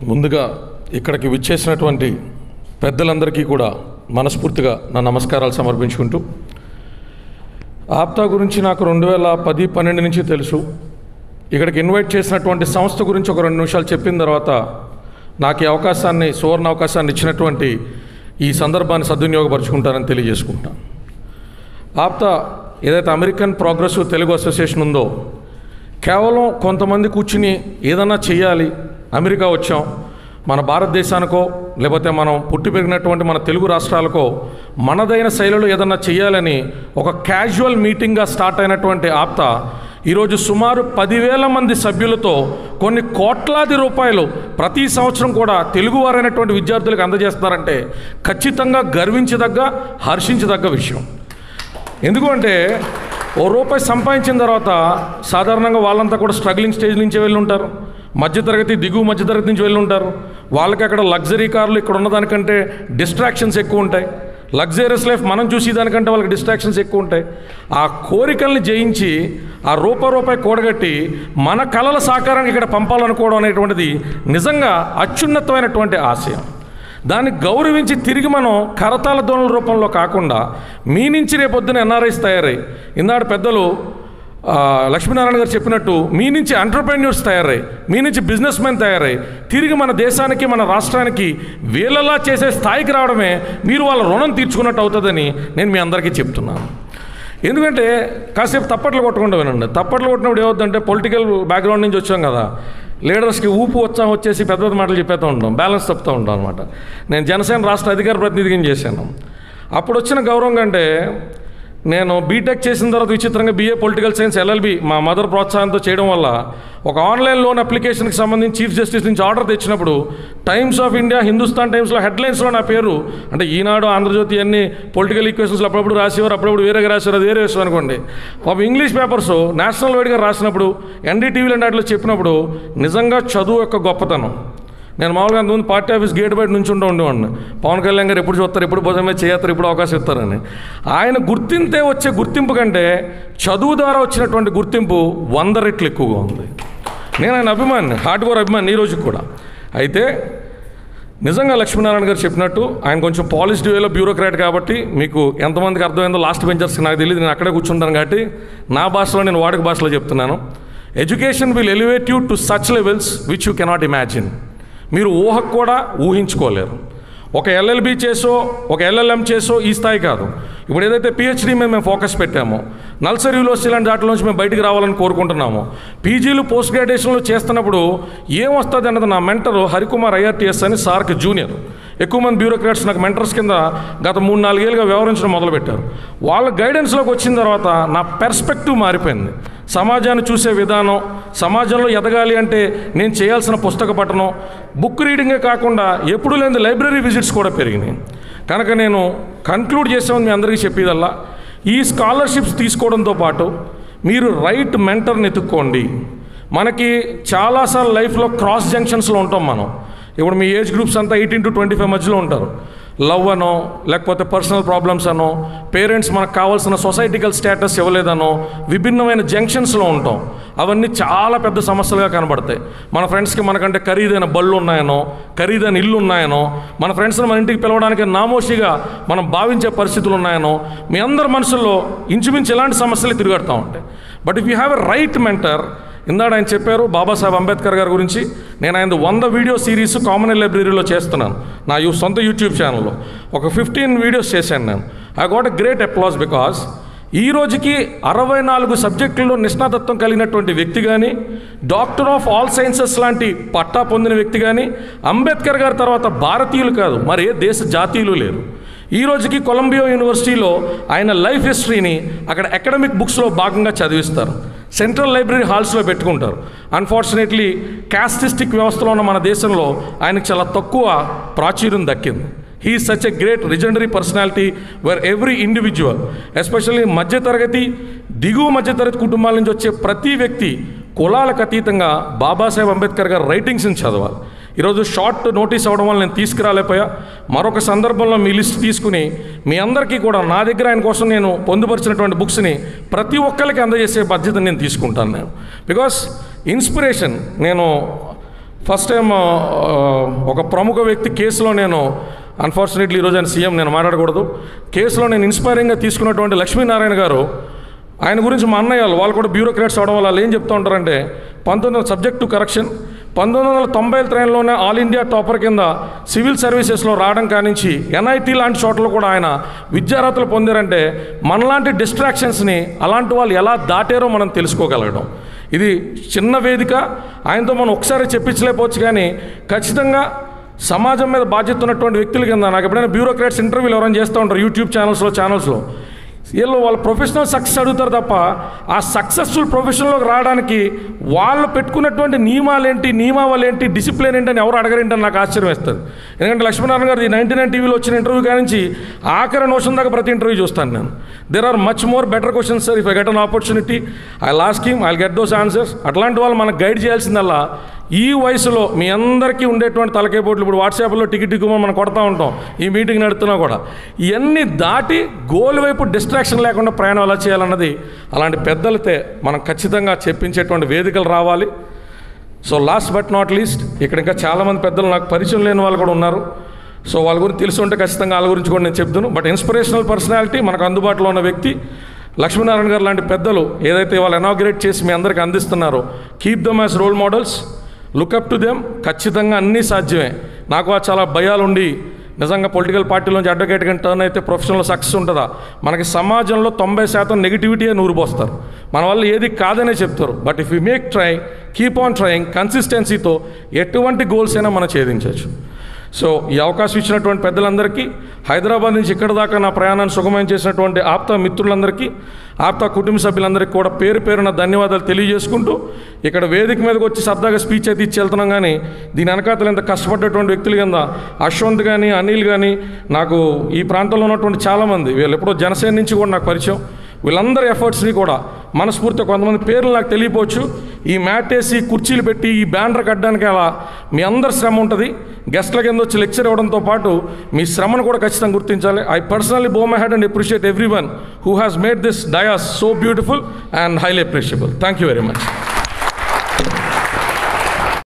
ముందుగా ఇక్కడికి విచ్చేసినటువంటి పెద్దలందరికీ కూడా మనస్ఫూర్తిగా నా నమస్కారాలు సమర్పించుకుంటూ ఆప్తా గురించి నాకు రెండు వేల పది పన్నెండు నుంచి తెలుసు ఇక్కడికి ఇన్వైట్ చేసినటువంటి సంస్థ గురించి ఒక రెండు నిమిషాలు చెప్పిన తర్వాత నాకు ఈ అవకాశాన్ని సువర్ణ అవకాశాన్ని ఇచ్చినటువంటి ఈ సందర్భాన్ని సద్వినియోగపరుచుకుంటానని తెలియజేసుకుంటాను ఆప్తా ఏదైతే అమెరికన్ ప్రోగ్రెసివ్ తెలుగు అసోసియేషన్ ఉందో కేవలం కొంతమంది కూర్చుని ఏదన్నా చేయాలి అమెరికా వచ్చాం మన భారతదేశానికో లేకపోతే మనం పుట్టి పెరిగినటువంటి మన తెలుగు రాష్ట్రాలకో మనదైన శైలిలో ఏదన్నా చేయాలని ఒక క్యాజువల్ మీటింగ్గా స్టార్ట్ అయినటువంటి ఆప్తా ఈరోజు సుమారు పదివేల మంది సభ్యులతో కొన్ని కోట్లాది రూపాయలు ప్రతి సంవత్సరం కూడా తెలుగువారైనటువంటి విద్యార్థులకు అందజేస్తున్నారంటే ఖచ్చితంగా గర్వించదగ్గ హర్షించదగ్గ విషయం ఎందుకంటే ఓ రూపాయి సంపాదించిన తర్వాత సాధారణంగా వాళ్ళంతా కూడా స్ట్రగ్లింగ్ స్టేజ్ నుంచి వెళ్ళి ఉంటారు మధ్యతరగతి దిగువ మధ్యతరగతి నుంచి వెళ్ళి ఉంటారు వాళ్ళకి అక్కడ లగ్జరీ కార్లు ఇక్కడ ఉన్నదానికంటే డిస్ట్రాక్షన్స్ ఎక్కువ ఉంటాయి లగ్జరియస్ లైఫ్ మనం చూసేదానికంటే వాళ్ళకి డిస్ట్రాక్షన్స్ ఎక్కువ ఉంటాయి ఆ కోరికల్ని జయించి ఆ రూపాయి రూపాయి కూడగట్టి మన కళల సాకారానికి ఇక్కడ పంపాలనుకోవడం అనేటువంటిది నిజంగా అత్యున్నతమైనటువంటి ఆశయం దాన్ని గౌరవించి తిరిగి మనం కరతాల ధ్వనుల రూపంలో కాకుండా మీ నుంచి రేపొద్దున ఎన్ఆర్ఐస్ తయారై ఇందాడు పెద్దలు ఆ, లక్ష్మీనారాయణ గారు చెప్పినట్టు మీ నుంచి ఎంటర్ప్రెన్యూర్స్ తయారై మీ నుంచి బిజినెస్ మెన్ తయారై తిరిగి మన దేశానికి మన రాష్ట్రానికి వీళ్ళలా చేసే స్థాయికి రావడమే మీరు వాళ్ళ రుణం తీర్చుకున్నట్టు అవుతుందని నేను మీ అందరికీ చెప్తున్నాను ఎందుకంటే కాసేపు తప్పట్లు కొట్టకుండా వినండి తప్పట్లు కొట్టినప్పుడు ఏమవుతుందంటే పొలిటికల్ బ్యాక్గ్రౌండ్ నుంచి వచ్చాం కదా లీడర్స్కి ఊపు ఉత్సాహం వచ్చేసి పెద్ద పెద్ద మాటలు చెప్పేస్తూ ఉంటాం బ్యాలెన్స్ తప్పుతూ ఉంటాం అనమాట నేను జనసేన రాష్ట్ర అధికార ప్రతినిధిగా చేశాను అప్పుడు వచ్చిన గౌరవం కంటే నేను బీటెక్ చేసిన తర్వాత విచిత్రంగా బీఏ పొలిటికల్ సైన్స్ ఎల్ఎల్బి మా మదర్ ప్రోత్సాహంతో చేయడం వల్ల ఒక ఆన్లైన్ లోన్ అప్లికేషన్కి సంబంధించి చీఫ్ జస్టిస్ నుంచి ఆర్డర్ తెచ్చినప్పుడు టైమ్స్ ఆఫ్ ఇండియా హిందుస్థాన్ టైమ్స్లో హెడ్లైన్స్లో నా పేరు అంటే ఈనాడు ఆంధ్రజ్యోతి అన్ని పొలిటికల్ ఈక్వేషన్స్లో అప్పుడప్పుడు రాసేవారు అప్పుడప్పుడు వేరేగా రాసేవారు అది వేరే విషయం అనుకోండి పాప ఇంగ్లీష్ పేపర్స్ నేషనల్ వైడ్గా రాసినప్పుడు ఎన్డీటీవీలో వాటిలో చెప్పినప్పుడు నిజంగా చదువు యొక్క గొప్పతనం నేను మామూలుగా అంతకుముందు పార్టీ ఆఫీస్ గేట్ బయట నుంచి ఉంటూ ఉండేవాడిని పవన్ కళ్యాణ్ గారు ఎప్పుడు చూస్తారు ఎప్పుడు భుజం మీద చేస్తారు ఎప్పుడు అవకాశం ఇస్తారని ఆయన గుర్తింతే వచ్చే గుర్తింపు కంటే చదువు ద్వారా వచ్చినటువంటి గుర్తింపు వంద రెట్లు ఎక్కువగా ఉంది నేను ఆయన అభిమాని హార్డ్ కోర్ అభిమాని ఈ రోజుకి కూడా అయితే నిజంగా లక్ష్మీనారాయణ గారు చెప్పినట్టు ఆయన కొంచెం పాలిష్డ్ వేలో బ్యూరోక్రాట్ కాబట్టి మీకు ఎంతమందికి అర్థమైందో లాస్ట్ బెంచర్స్కి నాకు తెలియదు నేను అక్కడే కూర్చుంటాను కాబట్టి నా భాషలో నేను వాడుక భాషలో చెప్తున్నాను education will elevate you to such levels which you cannot imagine మీరు ఊహకు కూడా ఊహించుకోలేరు ఒక ఎల్ఎల్బి చేసో ఒక ఎల్ఎల్ఎం చేసో ఈ స్థాయి కాదు ఇప్పుడు ఏదైతే పిహెచ్డీ మీద మేము ఫోకస్ పెట్టామో నల్సర్ యూనివర్సిటీ లాంటి వాటిలోంచి మేము బయటికి రావాలని కోరుకుంటున్నాము పీజీలు పోస్ట్ గ్రాడ్యుయేషన్లు చేస్తున్నప్పుడు ఏమొస్తుంది అన్నది నా మెంటర్ హరికుమార్ ఐఆర్టీఎస్ అని సార్క్ జూనియర్ ఎక్కువ మంది బ్యూరోక్రాట్స్ నాకు మెంటర్స్ కింద గత మూడు నాలుగేళ్ళుగా వ్యవహరించడం మొదలుపెట్టారు వాళ్ళ గైడెన్స్లోకి వచ్చిన తర్వాత నా పెర్స్పెక్టివ్ మారిపోయింది సమాజాన్ని చూసే విధానం సమాజంలో ఎదగాలి అంటే నేను చేయాల్సిన పుస్తక పఠనం బుక్ రీడింగే కాకుండా ఎప్పుడు లేని లైబ్రరీ విజిట్స్ కూడా పెరిగినాయి కనుక నేను కన్క్లూడ్ చేసామని మీ అందరికీ చెప్పేదల్లా ఈ స్కాలర్షిప్స్ తీసుకోవడంతో పాటు మీరు రైట్ మెంటర్ని ఎత్తుక్కోండి మనకి చాలాసార్లు లైఫ్లో క్రాస్ జంక్షన్స్లో ఉంటాం మనం ఇప్పుడు మీ ఏజ్ గ్రూప్స్ అంతా ఎయిటీన్ టు ట్వంటీ ఫైవ్ మధ్యలో ఉంటారు లవ్ అనో లేకపోతే పర్సనల్ ప్రాబ్లమ్స్ అనో పేరెంట్స్ మనకు కావాల్సిన సొసైటికల్ స్టేటస్ ఇవ్వలేదనో విభిన్నమైన జంక్షన్స్లో ఉంటాం అవన్నీ చాలా పెద్ద సమస్యలుగా కనబడతాయి మన ఫ్రెండ్స్కి మనకంటే ఖరీదైన బళ్ళు ఉన్నాయనో ఖరీదైన ఇల్లు ఉన్నాయనో మన ఫ్రెండ్స్ని మన ఇంటికి పిలవడానికి నామోషిగా మనం భావించే పరిస్థితులు ఉన్నాయనో మీ అందరి మనసుల్లో ఇంచుమించు ఇలాంటి సమస్యలు తిరుగుతూ ఉంటాయి but if you have a right mentor ఇందాడ ఆయన చెప్పారు బాబాసాహెబ్ అంబేద్కర్ గారి గురించి నేను ఆయన వంద వీడియో సిరీస్ కామన్ లైబ్రరీలో చేస్తున్నాను నా యూ సొంత యూట్యూబ్ ఛానల్లో ఒక ఫిఫ్టీన్ వీడియోస్ చేశాను నేను I got a great applause because ఈ రోజుకి అరవై నాలుగు సబ్జెక్టుల్లో నిష్ణాతత్వం కలిగినటువంటి వ్యక్తి కానీ డాక్టర్ ఆఫ్ ఆల్ సైన్సెస్ లాంటి పట్టా పొందిన వ్యక్తి కానీ అంబేద్కర్ గారి తర్వాత భారతీయులు కాదు మరి ఏ దేశ జాతీయులు లేరు ఈ రోజుకి కొలంబియా యూనివర్సిటీలో ఆయన లైఫ్ హిస్టరీని అక్కడ అకాడమిక్ బుక్స్లో భాగంగా చదివిస్తారు సెంట్రల్ లైబ్రరీ హాల్స్లో పెట్టుకుంటారు అన్ఫార్చునేట్లీ క్యాస్టిస్టిక్ వ్యవస్థలో ఉన్న మన దేశంలో ఆయనకు చాలా తక్కువ ప్రాచుర్యం దక్కింది he such a great legendary personality where every individual especially మధ్యతరగతి దిగువ మధ్యతరగతి కుటుంబాల నుంచి వచ్చే ప్రతి వ్యక్తి కులాలకు అతీతంగా బాబాసాహెబ్ అంబేద్కర్ గారి రైటింగ్స్ని చదవాలి ఈరోజు షార్ట్ నోటీస్ అవ్వడం వల్ల నేను తీసుకురాలేకపోయా మరొక సందర్భంలో మీ లిస్ట్ తీసుకుని మీ అందరికీ కూడా నా దగ్గర ఆయన కోసం నేను పొందుపరిచినటువంటి బుక్స్ని ప్రతి ఒక్కరికి అందజేసే బాధ్యత నేను తీసుకుంటాను నేను బికాస్ ఇన్స్పిరేషన్ నేను ఫస్ట్ టైం ఆ, ఒక ప్రముఖ వ్యక్తి కేసులో నేను అన్ఫార్చునేట్లీ ఈరోజు ఆయన సీఎం నేను మాట్లాడకూడదు కేసులో నేను ఇన్స్పైరింగ్గా తీసుకున్నటువంటి లక్ష్మీనారాయణ గారు ఆయన గురించి మా అన్నయ్య వాళ్ళు వాళ్ళు కూడా బ్యూరోక్రాట్స్ అవడం వల్ల వాళ్ళు ఏం చెప్తూ ఉంటారంటే పంతొమ్మిది వందల సబ్జెక్ట్ టు కరెక్షన్ పంతొమ్మిది వందల తొంభై ట్రైన్లోనే ఆల్ ఇండియా టాపర్ కింద సివిల్ సర్వీసెస్లో రావడం కానించి ఎన్ఐటి లాంటి చోట్ల కూడా ఆయన విద్యార్హతలు పొందారంటే మనలాంటి డిస్ట్రాక్షన్స్ని అలాంటి వాళ్ళు ఎలా దాటారో మనం తెలుసుకోగలగడం ఇది చిన్న వేదిక ఆయనతో మనం ఒకసారి చెప్పించలేకపోవచ్చు కానీ ఖచ్చితంగా సమాజం మీద బాధ్యత ఉన్నటువంటి వ్యక్తుల కింద నాకు ఎప్పుడైనా బ్యూరోక్రాట్స్ ఇంటర్వ్యూలు ఎవరైనా చేస్తూ ఉంటారు యూట్యూబ్ ఛానల్స్లో ఛానల్స్లో వీళ్ళు వాళ్ళ ప్రొఫెషనల్ సక్సెస్ అడుగుతారు తప్ప ఆ సక్సెస్ఫుల్ ప్రొఫెషన్లోకి రావడానికి వాళ్ళు పెట్టుకున్నటువంటి నియమాలు ఏంటి నియమావళి ఏంటి డిసిప్లిన్ ఏంటి అని ఎవరు అడగరేంటని నాకు ఆశ్చర్యం వేస్తుంది ఎందుకంటే లక్ష్మీనారాయణ గారు నైన్టీ నైన్ టీవీలో వచ్చిన ఇంటర్వ్యూ కానించి ఆఖరి నోషన్ దాకా ప్రతి ఇంటర్వ్యూ చూస్తాను నేను there are much more better questions sir if I get an opportunity I last him I get those answers అట్లాంటి వాళ్ళు మనకు గైడ్ చేయాల్సిందల్లా ఈ వయసులో మీ అందరికీ ఉండేటువంటి తలకే పోట్లు ఇప్పుడు వాట్సాప్లో టికెట్ టిక్కుమని మనం కొడతా ఉంటాం ఈ మీటింగ్ నడుతున్నా కూడా ఇవన్నీ దాటి గోల్ వైపు డిస్ట్రాక్షన్ లేకుండా ప్రయాణం ఎలా చేయాలన్నది అలాంటి పెద్దలతే మనం ఖచ్చితంగా చెప్పించేటువంటి వేదికలు రావాలి so last but not least ఇక్కడ ఇంకా చాలామంది పెద్దలు నాకు పరిచయం లేని వాళ్ళు కూడా ఉన్నారు సో వాళ్ళ గురించి తెలిసి ఉంటే ఖచ్చితంగా వాళ్ళ గురించి కూడా నేను చెప్తాను బట్ ఇన్స్పిరేషనల్ పర్సనాలిటీ మనకు అందుబాటులో ఉన్న వ్యక్తి లక్ష్మీనారాయణ గారు లాంటి పెద్దలు ఏదైతే వాళ్ళు ఎనాగ్రేట్ చేసి మీ అందరికీ అందిస్తున్నారో keep them as role models look up to them ఖచ్చితంగా అన్నీ సాధ్యమే నాకు ఆ చాలా భయాలు ఉండి నిజంగా పొలిటికల్ పార్టీలోంచి అడ్వకేట్గా టర్న్ అయితే ప్రొఫెషనల్ సక్సెస్ ఉంటుందా మనకి సమాజంలో తొంభై శాతం నెగిటివిటీయే నూరిపోస్తారు మన వల్ల ఏది కాదనే చెప్తారు but if you make try keep on trying కన్సిస్టెన్సీతో ఎటువంటి గోల్స్ అయినా మనం ఛేదించవచ్చు సో ఈ అవకాశం ఇచ్చినటువంటి పెద్దలందరికీ హైదరాబాద్ నుంచి ఇక్కడ దాకా నా ప్రయాణాన్ని సుగమయం చేసినటువంటి ఆప్త మిత్రులందరికీ ఆప్త కుటుంబ సభ్యులందరికీ కూడా పేరు పేరున ధన్యవాదాలు తెలియజేసుకుంటూ ఇక్కడ వేదిక మీదకి వచ్చి సరదాగా స్పీచ్ అయితే ఇచ్చి వెళ్తున్నాం కానీ దీని వెనకాతలు ఎంత కష్టపడ్డటువంటి వ్యక్తుల కింద అశ్వంత్ కానీ అనిల్ కానీ నాకు ఈ ప్రాంతంలో ఉన్నటువంటి చాలామంది వీళ్ళు ఎప్పుడో జనసేన నుంచి కూడా నాకు పరిచయం వీళ్ళందరి ఎఫర్ట్స్ని కూడా మనస్ఫూర్తిగా కొంతమంది పేర్లు నాకు తెలియపోవచ్చు ఈ మ్యాట్ వేసి కుర్చీలు పెట్టి ఈ బ్యానర్ కట్టడానికి అలా మీ అందరి శ్రమ ఉంటుంది గెస్ట్ల కింద వచ్చి లెక్చర్ ఇవ్వడంతో పాటు మీ శ్రమను కూడా ఖచ్చితంగా గుర్తించాలి I personally bow my head and appreciate every one who has made this dais so beautiful and highly appreciable thank you very much